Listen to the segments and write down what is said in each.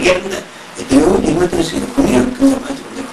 உயர்ந்த எத்தனையோ ஜென்மத்தில் செய்த புண்ணியத்துக்கு பார்த்து வந்துடும்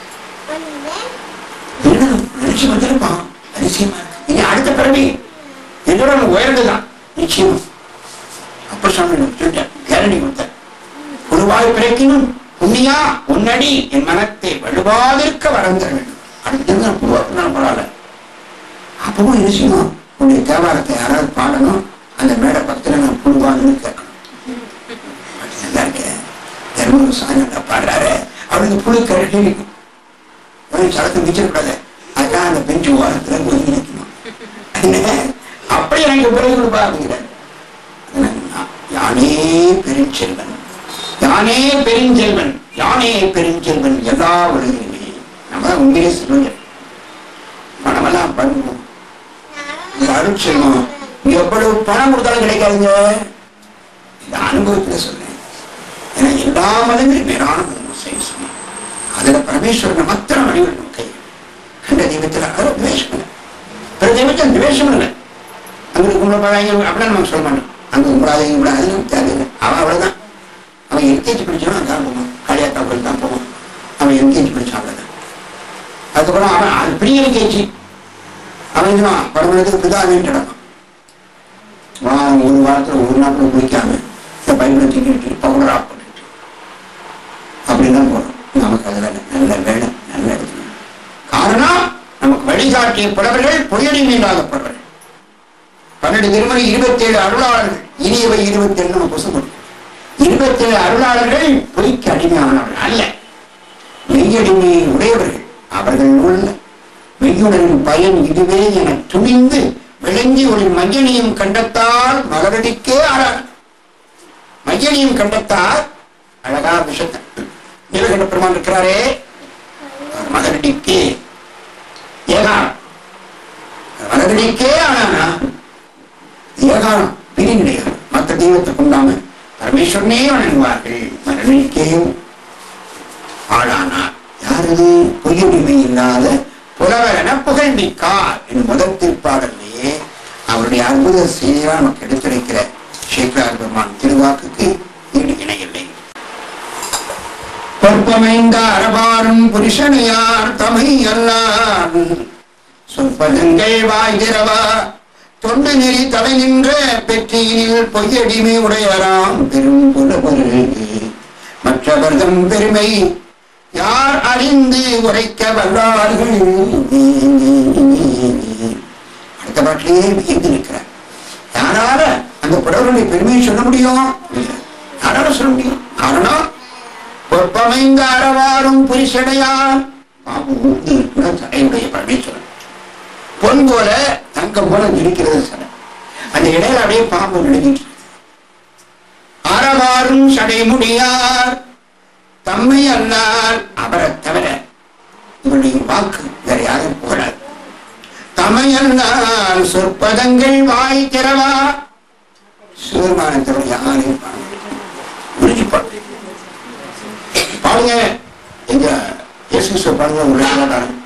இருந்தாலும் நினைச்சு வந்திருப்பான் அதிசயமா இருக்கு இனி அடுத்த பிறவி என்னோட உயர்ந்துதான் நிச்சயமா அப்ப சுவாமி சொல்லிட்டார் கேரண்டி கொடுத்தார் உருவாய் பிறக்கினும் புண்ணியா உன்னடி என் மனத்தை வலுவாதிருக்க வரம் தர வேண்டும் அடுத்த நான் உருவாக்குனாலும் பரவாயில்ல அப்பவும் என்ன செய்யணும் உன்னுடைய தேவாரத்தை யாராவது பாடணும் அந்த மேடை பக்கத்துல நான் புழுவான்னு கேட்கணும் அப்படி நல்லா இருக்கேன் தர்மபுரம் சாயங்காலம் பாடுறாரு அவனுக்கு புழு கழட்டி நிற்கும் அவன் சடத்தை மிச்சிடக்கூடாது அதுக்காக அந்த பெஞ்சு ஓரத்துல ஒதுங்கி நிற்கணும் என்ன அப்படி எனக்கு பிறகு கொடுப்பா அப்படிங்கிறார் அதனால நான் யானே பெருஞ்செல்வன் யானே பெருஞ்செல்வன் யானே பெருஞ்செல்வன் எல்லா உலகிலுமே நம்ம உண்மையிலே சொல்லுங்க பணமெல்லாம் பண்ணுவோம் இந்த அருட்செல்வம் எவ்வளவு பணம் கொடுத்தாலும் கிடைக்காதுங்க இந்த அனுபவத்துல சொல்றேன் ஏன்னா எல்லா மதங்களும் மேலான செய்ய சொன்னேன் அதுல பரமேஸ்வரன் மாத்திரம் வழிபட நம்ம கை கண்ட தெய்வத்தில் அவர் துவேஷம் இல்லை பிற தெய்வத்தில் துவேஷம் இல்லை அங்கே கும்பிடப்படாங்க அப்படிலாம் நம்ம சொல்ல மாட்டோம் அங்கே கும்பிடாதீங்க கும்பிடாதீங்க தேவையில்லை அவன் அவ்வளவுதான் அவன் எல்கேஜி படிச்சாலும் அதான் போவான் காளியாத்தா கோயில் தான் போவான் அவன் எல்கேஜி படிச்சான் அவ்வளவுதான் அதுக்கப்புறம் அவன் அது ப்ரீ எல்கேஜி அவன் இதுதான் படமளத்துக்கு பிதாவின்னு நடக்கும் வாரம் ஒரு வாரத்தில் ஒரு நாள் கூட குளிக்காம இந்த பைபிளை தூக்கிட்டு பவுடர் ஆஃப் பண்ணிட்டு அப்படிதான் போறோம் நமக்கு அதுல நல்ல வேலை நல்ல இடத்துல காரணம் நமக்கு வழிகாட்டிய புலவர்கள் பொய்யடிமையில்லாத புலவர்கள் பன்னெண்டு திருமணி இருபத்தி ஏழு அருளாளர்கள் இனியவை இருபத்தி ஏழு நம்ம புசம் இருபத்தி ஏழு அருளாளர்கள் பொய்க்கு அடிமையானவர்கள் அல்ல மெய்யடிமையை உடையவர்கள் அவர்கள் உள்ள மெய்யுடனின் பயன் இதுவே என துணிந்து விளங்கி ஒரு மஞ்சனியும் கண்டத்தால் மலரடிக்கே ஆறார் மையனியும் கண்டத்தால் அழகா விஷத்தை நீலகண்ட பெருமான் இருக்கிறாரே அவர் மலரடிக்கே ஏகாரம் மலரடிக்கே ஆனானா ஏகாரம் பிரிநிலைகள் மற்ற தெய்வத்தை கொண்டாம பரமேஸ்வரனே வணங்குவார்கள் மலரடிக்கையும் ஆளானார் யாரது பொய்யுரிமை இல்லாத புலவர் என புகழ்மிக்கார் என் முதல் திருப்பாடலையே அவருடைய அற்புத செய்தியா நமக்கு எடுத்துரைக்கிற சேகரார் பெருமான் திருவாக்குக்கு ஈடு இணையில்லை பொற்பமைந்த அறவாரும் புருஷனையார் தமை அல்லார் சொற்பதங்கள் வாய்கிறவா தொண்டு நெறி தலை நின்ற பெற்றியில் பொய்யடிமை உடையராம் பெரும் புலவர் மற்றவர்தம் பெருமை யார் அறிந்து உரைக்க வல்லார்கள் அடுத்த பாட்டிலேயே வியந்து நிற்கிறார் யாரால அந்த புலவருடைய பெருமையை சொல்ல முடியும் இல்ல. யாரால சொல்ல முடியும் காரணம் பொற்பமைந்த அறவாரும் புரிசடையார் தடையுடைய பரமேஸ்வரன் பொன் போல தங்கம் போல இருக்கிறது சார் அந்த இடையில அப்படியே பாம்பு நடுங்கிட்டு இருக்கு. அறவாரும் சடைமுடியார் தம்மை அல்லால் அவரை தவிர இவருடைய வாக்கு வேற யாரும் புகழாது தம்மை அல்லால் சொற்பதங்கள் வாய் திறவா சிவருமானத்தவர் யாரையும் பாருங்க முடிஞ்சு பாருங்க பாருங்க எங்க இயேசு கிறிஸ்துவ பாருங்க ஒரு ரெண்டு நாள் ஆகும்.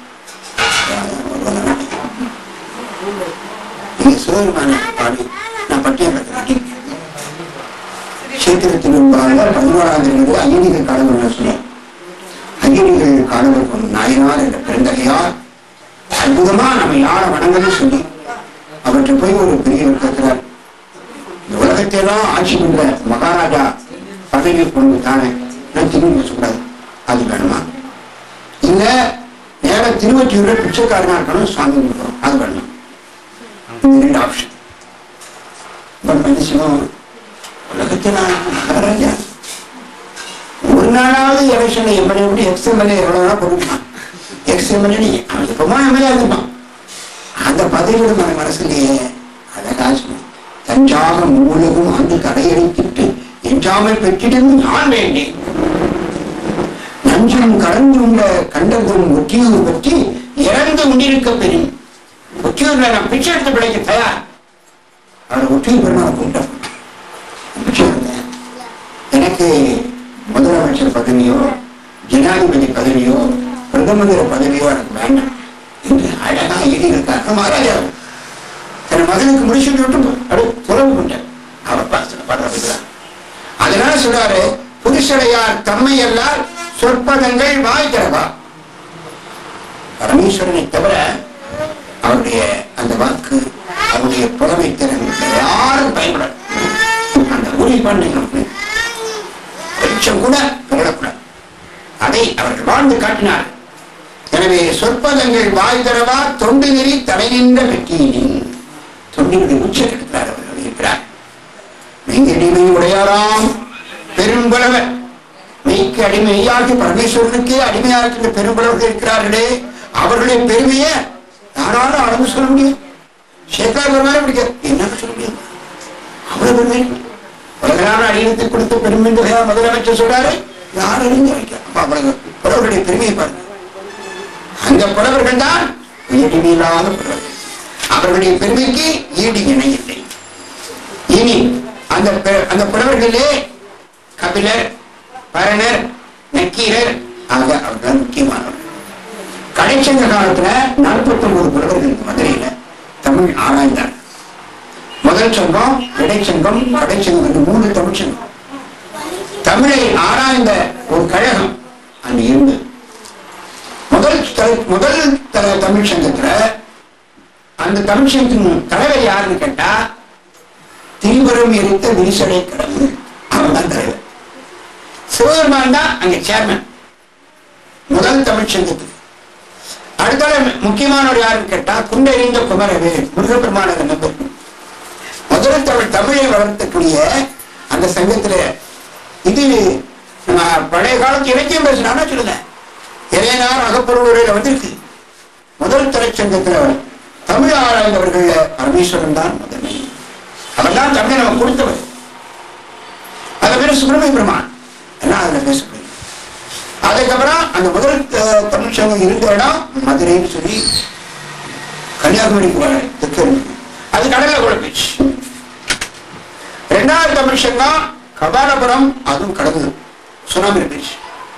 நீங்க சிவபெருமான பாடி நான் பட்டியல் கட்டுறேன் சேத்திரத்தின் பாருங்க பதினோராம் தேதி அகிலிகள் கடவுள் சொன்னேன் அகிலிகள் கடவுள் கொண்டு நாயனார் என்ற பெருந்தகையார் அற்புதமா நம்ம யாரை வணங்கன்னு சொல்லி அவற்றை போய் ஒரு பெரியவர் கேட்கிறார் இந்த உலகத்தை எல்லாம் ஆட்சி பண்ற மகாராஜா பதவி கொண்டு தானே நான் திரும்பி பேசக்கூடாது அது வேணுமா இல்ல நேர திருவற்றியூர பிச்சைக்காரனா இருக்கணும் சுவாமி இருக்கணும் அது வேணும் இந்த ரெண்டு ஆப்ஷன் பட் மனுஷனும் உலகத்தில் மகாராஜா ஒரு நாளாவது எலெக்ஷன்ல எம்எல்ஏ எப்படி எக்ஸ் எம்எல்ஏ எவ்வளவு கொடுக்கலாம் எக்ஸ் எம்எல்ஏ நீ அவன் எப்பமா எம்எல்ஏ இருப்பான் அந்த பதவியோட మన மனசுலயே அதை காசு தஞ்சாகம் உலகம் அந்த தடையடிக்கிட்டு எஞ்சாமல் பெற்றிடும் நான் வேண்டேன் நஞ்சும் கலந்து உள்ள கண்டதும் ஒற்றியூர் பற்றி இறந்து உண்டிருக்க பெறும் ஒற்றியூர்ல நான் பிச்சை எடுத்து பிழைக்க தயார் அவர் ஒற்றியூர் பெருமாள் கூப்பிட்டார் பிச்சை எடுத்தேன். எனக்கு முதலமைச்சர் பதவியோ ஜனாதிபதி பதவியோ பிரதமர் பதவியோ எனக்கு வேண்டாம் என்று அழகா எழுதியிருக்காங்க மகாராஜா தன் மகனுக்கு முடிச்சுட்டு விட்டு அப்படி துறவு கொண்டார் அவர் பாசன பாடுறாரு அதனால சொல்றாரு புருஷடையா தம்மை எல்லால் சொற்பதங்கள் வாய் திறவா பரமேஸ்வரனை தவிர அவருடைய அந்த வாக்கு அவருடைய புலமை திறன் யாரும் பயன்படாது அந்த உறுதிப்பாடு நமக்கு கொஞ்சம் கூட விடக்கூடாது அதை அவர்கள் வாழ்ந்து காட்டினார் எனவே சொற்பதங்கள் வாய் தரவா தொண்டு நெறி தலை நின்ற வெற்றியினின் தொண்டினுடைய உச்சம் எடுக்கிறார் அவர்கள் இருக்கிறார் மெய்யடிமை உடையாராம் பெரும்பலவர் மெய்க்கு அடிமையாகி பரமேஸ்வரனுக்கே அடிமையாக இருக்கின்ற பெரும்பலவர்கள் இருக்கிறார்களே அவர்களுடைய பெருமையை யாராலும் அளந்து சொல்ல முடியும் சேகர் பெருமாள் பிடிக்க என்ன சொல்ல முடியும் அவ்வளவு பெருமை உலகளான அடியத்தை கொடுத்து பெருமின்றையா முதலமைச்சர் சொல்றாரு யார் அறிஞ்ச வைக்க அப்ப அவ்வளவு புலவர்களுடைய பெருமையை பாருங்க அந்த புலவர்கள் தான் ஈடிமையில்லாத புலவர்கள் அவர்களுடைய பெருமைக்கு ஈடு இணை இல்லை இனி அந்த பெ- அந்த புலவர்களே கபிலர் பரணர் நக்கீரர் ஆக அவர்கள் முக்கியமானவர்கள் கடைச்சங்க காலத்துல நாற்பத்தி ஒன்பது புலவர்கள் மதுரையில தமிழ் ஆராய்ந்தார் முதல் சங்கம் இடைச்சங்கம் கடைச்சங்கம் என்று மூன்று தமிழ் சங்கம் தமிழை ஆராய்ந்த ஒரு கழகம் அங்கு இருந்தது முதல் த- முதல் த- தமிழ் சங்கத்துல அந்த தமிழ் சங்கத்தின் தலைவர் யாருன்னு கேட்டா திருவரம் எரித்த விரிசடை கடவுள் அவன் தான் தலைவர் சிவபெருமான் தான் அங்க சேர்மன் முதல் தமிழ் சங்கத்துக்கு அடுத்தால முக்கியமானவர் யாருன்னு கேட்டா குண்டெறிந்த குமரவே முருகப்பெருமான நம்பர் முதல் தமிழ் தமிழை வளர்த்தக்கூடிய அந்த சங்கத்துல இது நம்ம பழைய காலத்து இலக்கியம் பேசினா சொல்லுங்க இளையனார் அகப்பொருளுரையில வந்திருக்கு முதல் திரைச்சங்கத்துல தமிழ் ஆராய்ந்தவர்கள் பரமேஸ்வரன் தான் முதன்மை அவன் தான் தமிழை நம்ம கொடுத்தவர் அது பேரு சுப்பிரமணிய பெருமான் எல்லாம் அதுல பேசப்படுது அதுக்கப்புறம் அந்த முதல் அஹ், தமிழ் சங்கம் இருந்த இடம் மதுரைன்னு சொல்லி கன்னியாகுமரிக்கு வர தெற்கு அது கடல்ல கூட போச்சு ரெண்டாவது தமிழ் சங்கம் கபாலபுரம் அதுவும் கடந்து சுனாமி போச்சு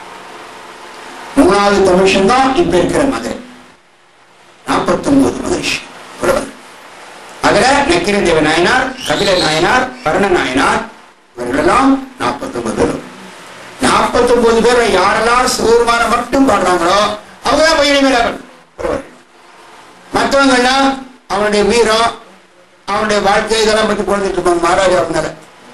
மூணாவது தமிழ் சங்கம் இப்ப இருக்கிற மதுரை நாற்பத்தி ஒன்பது மகரிஷி புலவர் அதுல நக்கீரதேவ நாயனார் கபில நாயனார் கர்ண நாயனார் இவர்களெல்லாம் நாற்பத்தி ஒன்பது பேர் நாற்பத்தி ஒன்பது பேர் யாரெல்லாம் சிவபெருமான மட்டும் பாடுறாங்களோ அவங்க தான் பயிரை மேலாளர் புலவர்கள் மற்றவங்க எல்லாம் அவனுடைய வீரம் அவனுடைய வாழ்க்கை இதெல்லாம் பற்றி குழந்தைட்டு இருப்பாங்க மகாராஜா அவனால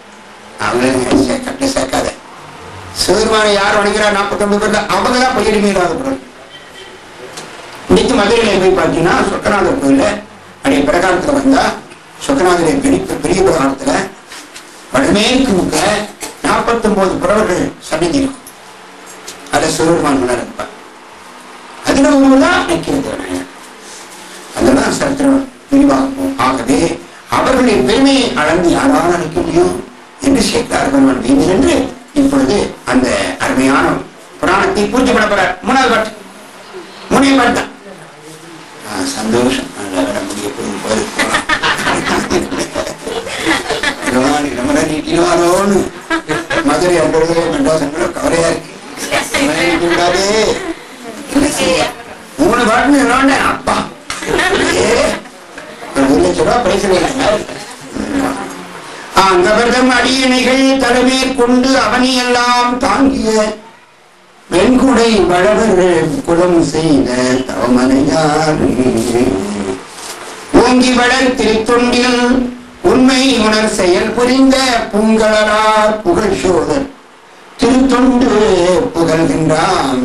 அவங்கள கட்டி சேர்க்காத சிவபெருமான யார் வணங்குறா நாற்பத்தி ஒன்பது பேர்ல அவங்க தான் பயிரை மேலாத புலவர்கள் இன்னைக்கு மதுரையில போய் பார்த்தீங்கன்னா சொக்கநாதர் கோயில அப்படியே பிரகாரத்துல வந்தா சொக்கநாதரை பெரிய பெரிய பிரகாரத்துல வடமேற்கு முக்க நாற்பத்தி ஒன்பது புறவர்கள் சன்னதி இருக்கும் அதை சிவபெருமான் முன்னர் இருப்பார் அதுல ஒண்ணுதான் நிற்கிறது அதெல்லாம் சரித்திரம் விரிவாகும் ஆகவே அவர்களுடைய பெருமையை அளந்து யாரால் அழைக்க முடியும் என்று சேர்க்கிறார் பெருமான் வேண்டும் என்று இப்பொழுது அந்த அருமையான புராணத்தை பூஜை பண்ண போறார் மூணாவது பாட்டு மூணே பாட்டு தான் ஆ, சந்தோஷம் நல்லா வர முடிய போகுது போது பகவான் நம்மள நீட்டினாரோன்னு மதுரை அன்றதோ மெட்ராஸ்ங்களோ கவலையா இருக்கு நம்மள நீட்டி விடாதே என்ன செய்ய? மூணு பாட்டுன்னு என்னோட அப்பா ஏ, ஒரு ஒரு லட்ச ரூபா பிரைஸ் அங்கவர்தம் அடியினைகள் தலைமேற் கொண்டு அவனியெல்லாம் தாங்கிய வெண்குடை வளவர் குலம் செய்த தவமனையார் ஓங்கி வளர் திருத்தொண்டில் உண்மை உணர் செயல் புரிந்த பூங்கலரார் புகழ் சோழர் திருத்தொண்டு புகழ்கின்றான்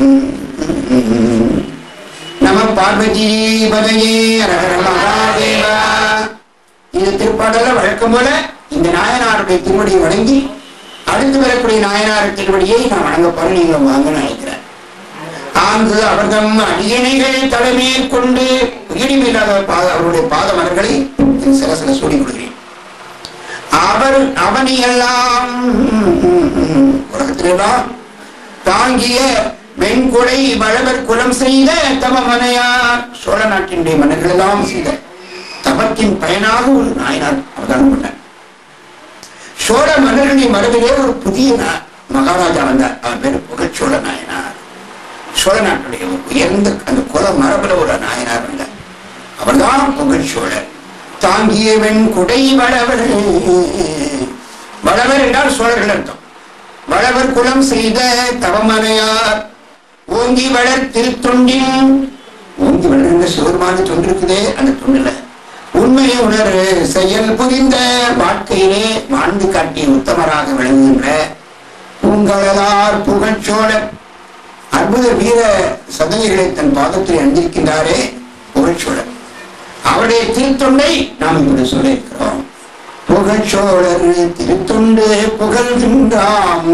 நம பார்வதி பதையே அரகர மகாதேவா இந்த திருப்பாடல வழக்கம் போல இந்த நாயனாருடைய திருவடியை வணங்கி அடுத்து வரக்கூடிய நாயனார் திருவடியை நான் வணங்க போற நீங்களும் வாங்க நினைக்கிறேன் ஆங்கு அவர்தம் அடியணைகள் தலைமையில் கொண்டு உயிரிமில்லாத பாத அவருடைய பாத மலர்களை சில சில சூடி கொடுக்கிறேன் அவர் அவனியெல்லாம் உலகத்திலெல்லாம் தாங்கிய வெண்குடை வளவர் குலம் செய்த தம மனையார் சோழ நாட்டினுடைய மன்னர்கள் எல்லாம் செய்த தபத்தின் பயனாக ஒரு நாயனார் அவதாரம் பண்ணார் சோழ மன்னர்களின் மரபிலே ஒரு புதிய நா- மகாராஜா வந்தார் அவர் பேர் புகழ்ச்சோழ நாயனார் சோழ நாட்டுடைய ஒரு உயர்ந்த அந்த குல மரபுல ஒரு நாயனார் வந்தார் அவர்தான் புகழ் சோழர் தாங்கியவன் குடை வளவர் வளவர் என்றால் சோழர்கள் அர்த்தம் வளவர் குலம் செய்த தவமனையார் ஓங்கி வளர் திருத்தொண்டின் ஓங்கி வளர்ந்த சிவருமான தொண்டு இருக்குதே அந்த தொண்டுல உண்மையை உணரு செயல் புரிந்த வாழ்க்கையிலே வாழ்ந்து காட்டிய உத்தமராக விளங்குகின்ற உங்களலார் புகழ்ச்சோழர் அற்புத வீர சதனைகளை தன் பாதத்தில் அணிந்திருக்கின்றாரே புகழ்ச்சோழர் அவருடைய திருத்தொண்டை நாம் இப்படி சொல்லியிருக்கிறோம் புகழ்ச்சோழர் திருத்தொண்டு புகழ்கின்றாம்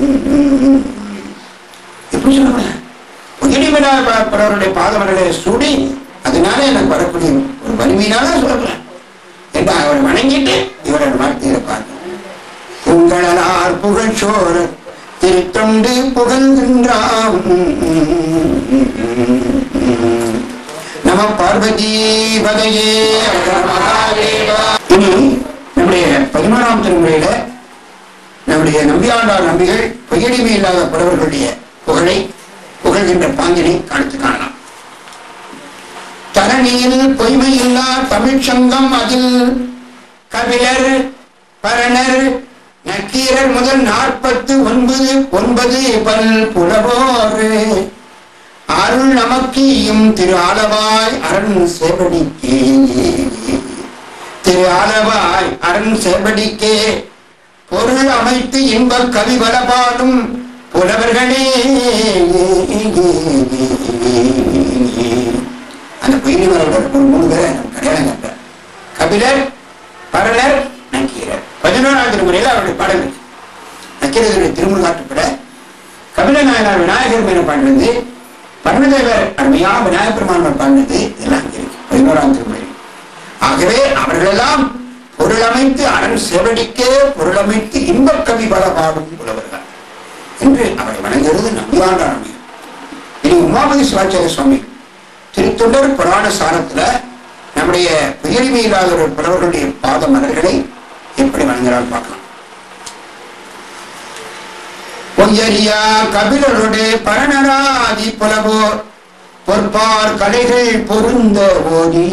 எப்படி சொல்லுங்க உயிரிமிடா பிறருடைய பாதமர்களை சூடி அதனால எனக்கு வரக்கூடிய ஒரு வலிமையினால சொல்றேன் என்று அவரை வணங்கிட்டு இவரை வாழ்க்கையில பார்க்க உங்களார் புகழ்ச்சோழர் திருத்தொண்டு புகழ்கின்றாம் நம பார்வதி பதையே இனி நம்முடைய பதினோராம் திருமுறையில நம்முடைய நம்பியாண்டார் நம்பிகள் பொய்யடிமை இல்லாத புலவர்களுடைய புகழை புகழ்கின்ற பாங்கினை அடுத்து காணலாம் தரணியில் பொய்மை இல்லா தமிழ்ச் சங்கம் அதில் கபிலர் பரணர் நக்கீரர் முதல் நாற்பத்து ஒன்பது ஒன்பது பல் புலவோர் அருள் நமக்கியும் திரு ஆலவாய் அரண் சேவடிக்கே திரு ஆலவாய் அரண் சேவடிக்கே பொருள் அமைத்து இன்ப கவி பலபாடும் புலவர்களே அந்த பொய்யவர்கள் ஒரு மூணு பேரை நம்ம கல்யாணம் கண்டார் கபிலர் பரணர் நக்கீரர் பதினோராம் திருமுறையில் அவருடைய பாடல் இருக்கு நக்கீரருடைய திருமுருகாட்டுப்பட கபில நாயனார் விநாயகர் மேல பாடினது பரணதேவர் அருமையா விநாயகர் பெருமான் பாடினது இதெல்லாம் அங்கே இருக்கு பதினோராம் திருமுறையில் ஆகவே அவர்களெல்லாம் பொருளமைத்து அரண் செவடிக்கே பொருளமைத்து இன்பக் கவி பல பாடும் புலவர்கள் என்று அவரை வணங்குகிறது நம்பியாண்டார் இனி உமாபதி சிவாச்சாரிய சுவாமி திருத்தொண்டர் புராண சாரத்துல நம்முடைய புயலிமை இல்லாத ஒரு புலவர்களுடைய பாத மலர்களை எப்படி வணங்குகிறார் பார்க்கலாம் பொய்யரியா கபிலருடைய பரணராதி புலவோர் பொற்பார் கலைகள் பொருந்த ஓதி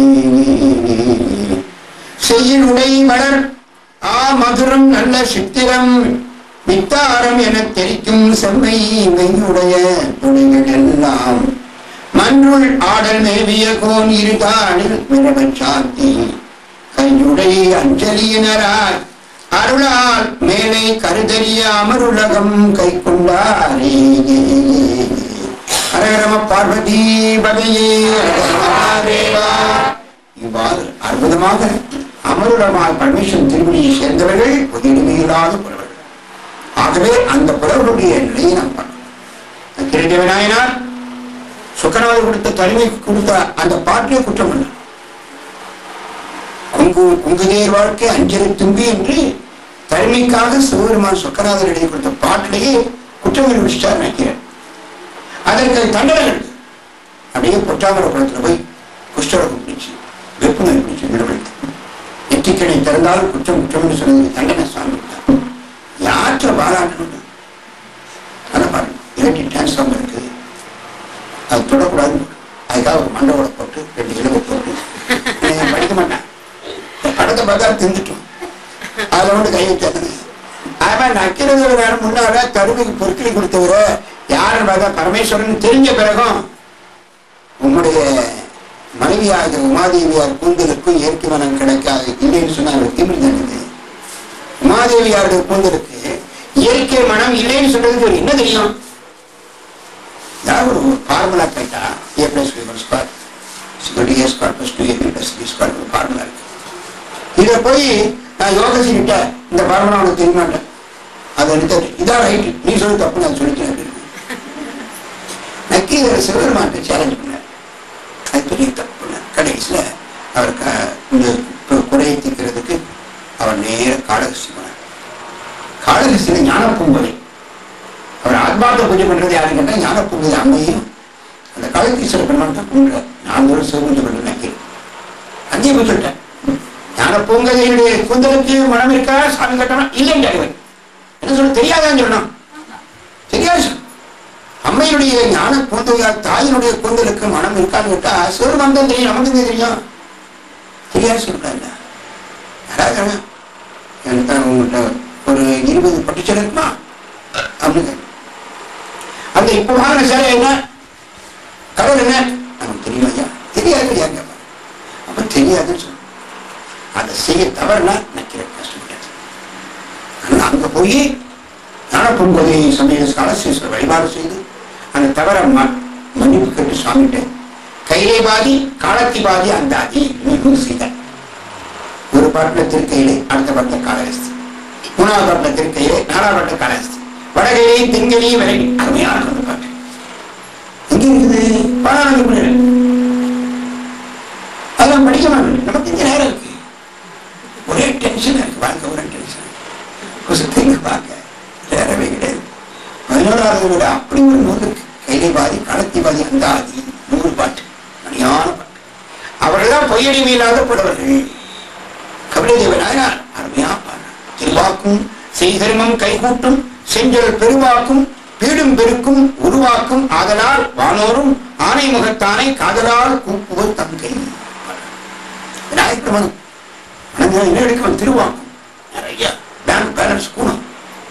செய்யினுடை மலர் ஆ மதுரம் நல்ல சித்திரம் வித்தாரம் என தெரிக்கும் செம்மை மெய்யுடைய துணைகள் எல்லாம் மன்றுள் ஆடல் மேவிய கோன் இருதானில் விரவச் சாத்தி கையுடை அஞ்சலியினரார் அருளால் மேலே கருதறிய அமருலகம் கை கொண்டாரே ஹரஹரம பார்வதி பதையே இவ்வாறு அற்புதமாக அமருலகமாக பரமேஸ்வரன் திருமணியை சேர்ந்தவர்கள் ஒரு இனிமையில்லாத புலவர்கள் ஆகவே அந்த புலவர்களுடைய நிலையை நாம் பார்க்கிறோம் கிரீட விநாயனார் சுக்கரவாதி கொடுத்த தனிமை கொடுத்த அந்த பாட்டிலே குற்றம் இல்லை குங்கு குங்குதேர் வாழ்க்கை அஞ்சலி தும்பி என்று தனிமைக்காக சிவபெருமான் சுக்கரநாதர் எழுதி கொடுத்த பாட்டிலேயே குற்றம் கண்டுபிடிச்சார் நினைக்கிறேன் அதற்கு தண்டனை இருக்கு அப்படியே பொற்றாமர குளத்துல போய் குஷ்டரோகம் பிடிச்சு வெப்பு நோய் பிடிச்சு விடுபடுத்து நெற்றிக்கடை திறந்தாலும் குற்றம் குற்றம் என்று சொன்னது தண்டனை சாமி யாற்ற பாராட்டணும் அதை பாருங்க இல்லாட்டி டிரான்ஸ்ஃபார்மர் இருக்குது அது தொடக்கூடாது அதுக்காக ஒரு மண்டவோட போட்டு ரெண்டு இலவு போட்டு நான் படிக்க மாட்டேன் இந்த படத்தை பார்த்தா திந்துட்டோம் அதில் வந்து கை வச்சாங்க அவன் நக்கிறது நேரம் முன்னால கருவுக்கு பொருட்களை கொடுத்தவர யாருன்னு பார்த்தா பரமேஸ்வரன் தெரிஞ்ச பிறகும் உம்முடைய மனைவியாக உமாதேவியார் கூந்தலுக்கும் இயற்கை மனம் கிடைக்காது இல்லைன்னு சொன்னா அவர் திமிர் தானது உமாதேவியாருடைய கூந்தலுக்கு இயற்கை மனம் இல்லைன்னு சொல்றதுக்கு ஒரு என்ன தெரியும் ஏதாவது ஒரு ஃபார்முலா கேட்டா ஏ பிளஸ் பி ஸ்கொயர் சிக்யூரிட்டி A square plus two A B plus B square ஒரு ஃபார்முலா இருக்கு இதை போய் நான் யோகசிக்கிட்ட இந்த ஃபார்முலா உனக்கு தெரியுமாட்டேன் அதை எடுத்து இதான் ரைட் நீ சொல்லி தப்பு நான் சொல்லிக்கிறேன் நக்கீரர் சிவபெருமான்கிட்ட சேலஞ்ச் பண்ணார் அது பெரிய தப்பு பண்ணார் கடைசியில் அவர் க இந்த கு- குறையை தீர்க்கிறதுக்கு அவர் நேர காளகசி போனார் காளகசியில் ஞான பூங்கொலை அவர் ஆத்மார்த்த பூஜை பண்றது யாருன்னு கேட்டா ஞான பூங்கொலை அம்மையும் அந்த காளகீஸ்வர பெருமான் தான் பண்றார் நான் ஒரு சிவபூஜை பண்ற நக்கீர் அங்கேயும் போய் சொல்லிட்டேன் ஞான பூங்கதையினுடைய கூந்தலுக்கு மனம் இருக்கா சாமி கட்டணும் இல்லைன்னு அறிவன் என்ன சொல்ல தெரியாதான்னு சொல்லணும் தெரியாது சொல்லு. அம்மையுடைய ஞான கூந்தல் தாயினுடைய கூந்தலுக்கு மனம் இருக்கான்னு கேட்டா சிவருமான் தான் தெரியும் நமக்கு தான் தெரியும் தெரியாது சொல்றாங்க யாராவது எனக்கு தான் உங்கள்கிட்ட ஒரு இருபது பட்டுச்சல் இருக்குமா கரை என்ன கடல் என்ன நமக்கு தெரியும் ஐயா தெரியாது ஐயா கேட்பாங்க. அப்ப தெரியாதுன்னு சொல்லு அதை செய்ய தவறுனா நினைக்கிற கஷ்டப்பட்டாது ஆனா அங்க போய் ஞானப்பொங்கலை சமய காலசேஸ்வர வழிபாடு செய்து அந்த தவற ம- மன்னிப்பு கேட்டு சுவாமிகிட்ட கையிலே பாதி காலத்தி பாதி அந்த ஆதி மீண்டும் செய்தார் ஒரு பாட்டுல திருக்கையிலே அடுத்த பாட்டுல காலகஸ்தி மூணாவது பாட்டுல திருக்கையிலே நாலாவது பாட்டுல காலகஸ்தி வடகையிலையும் தென்கையிலையும் விலகி அருமையான அந்த பாட்டு எங்க இருக்குது பாராளுமன்ற பிள்ளைகள் அதெல்லாம் படிக்க மாட்டேன் நமக்கு இந்த நேரம் இருக்கு ஒரே டென்ஷன் இருக்கு வாழ்க்கை ஒரே டென்ஷன் கொஞ்சம் திரும்பி பார்க்க நேரமே கிடையாது பதினோராவது விட அப்படி ஒரு நூல் இருக்கு கைலை பாதி களத்தி பாதி அந்த ஆதி நூறு பாட்டு மணியான பாட்டு அவர்கள்தான் பொய்யடிமை இல்லாத புலவர்கள் கபிலதேவனாயார் அருமையா பாடுறார் திருவாக்கும் செய்தர்மம் கைகூட்டும் செஞ்சல் பெருவாக்கும் பீடும் பெருக்கும் உருவாக்கும் ஆதலால் வானோரும் ஆனை முகத்தானை காதலால் கூப்புவர் தங்கை விநாயகர் மனம் மனதில் எடுக்கணும் திருவாக்கும் நிறைய பேங்க் பேலன்ஸ் கூணும்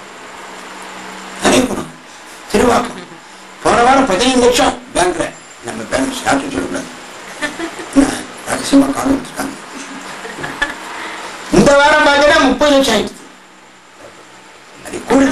நிறைய கூணும் திருவாக்கும் போன வாரம் பதினைந்து லட்சம் பேங்க்ல நம்ம பேலன்ஸ் யார்கிட்ட சொல்லக்கூடாது என்ன, ரகசியமா காலம் வச்சிருக்காங்க இந்த வாரம் பார்த்தீங்கன்னா முப்பது லட்சம் ஆயிடுச்சு அது கூடுது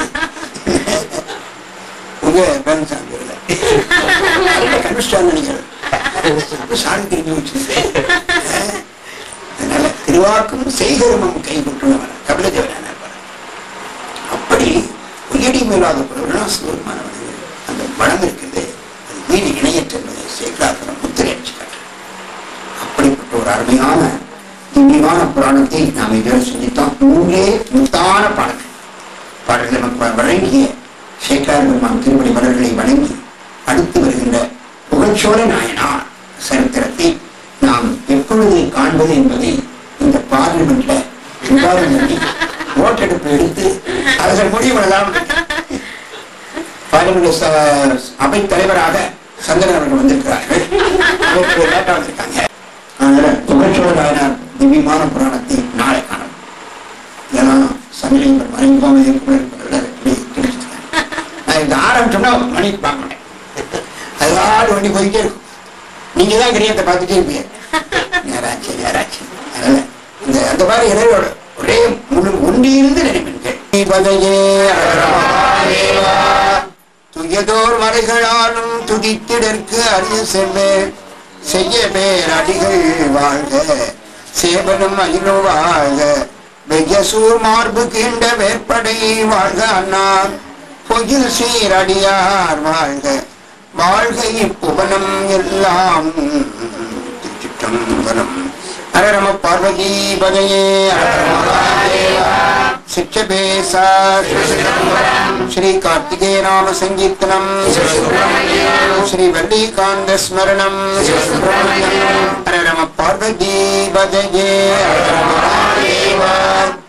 உங்க பேலன்ஸ் அங்கே கண்டுஸ்டான்னு நினைக்கிறேன் சாமி தெரிஞ்சு வச்சு அதனால திருவாக்கும் செய்கருமம் கை கொட்டுள்ளவன் கபிலதேவனான அப்படி உயடி மேலாத பொருள்லாம் சிவருமானவர்கள் அந்த பலம் இருக்குது அது மீறி இணையற்றது சேகராசனம் முத்திரை அடிச்சு காட்டுறார். அப்படிப்பட்ட ஒரு அருமையான திவ்யமான புராணத்தை நாம் இதுவரை செஞ்சிட்டோம் மூன்றே முத்தான பாடல்கள் பாடல்கள் நமக்கு வழங்கிய சேகரார் பெருமான் திருப்பதி மலர்களை வணங்கி அடுத்து வருகின்ற புகழ்ச்சோழ நாயனார் சரித்திரத்தை நாம் எப்பொழுது காண்பது என்பதை இந்த பார்லிமெண்ட்ல விவாதம் பண்ணி ஓட்டெடுப்பு எடுத்து அவர்கள் முடிவுகளெல்லாம் பார்லிமெண்ட் ச- அவை தலைவராக சந்திரன் அவர்கள் வந்திருக்கிறார்கள் அவருக்கு லேட்டா வந்திருக்காங்க அதனால புகழ்ச்சோழ நாயனார் திவ்யமான புராணத்தை நாளை காணலாம் இதெல்லாம் சந்திரன் மறைமுகமாக இருப்பவர்கள் நான் இந்த ஆரம்பிச்சோம்னா மணி பார்க்க மாட்டேன் அதாவது வண்டி போயிட்டே இருக்கும் நீங்க தான் கிரியத்தை பார்த்துட்டே இருப்பீங்க நேராச்சு நேராச்சு அதனால இந்த அந்த மாதிரி இறைவோட ஒரே முழு ஒன்றியிருந்து நினைப்பீங்க துயதோர் மறைகளாலும் துதித்திடற்கு அரிய செல்வே செய்ய பேர் அடிகள் வாழ்க சேவனும் அயிலும் வாழ்க வெய்யசூர் மார்பு கீண்ட வேற்படை வாழ்க அண்ணார் பொயில் சீரடியார் வாழ்க வாழ்க இப்புவனம் எல்லாம் திருச்சிற்றம்பலம் அரரம பார்வதி பதையே சிற்றபேசா श्री कार्तिकेय नाम संकीर्तनम श्री वल्लीकांत स्मरणम हरे नम पार्वती भजये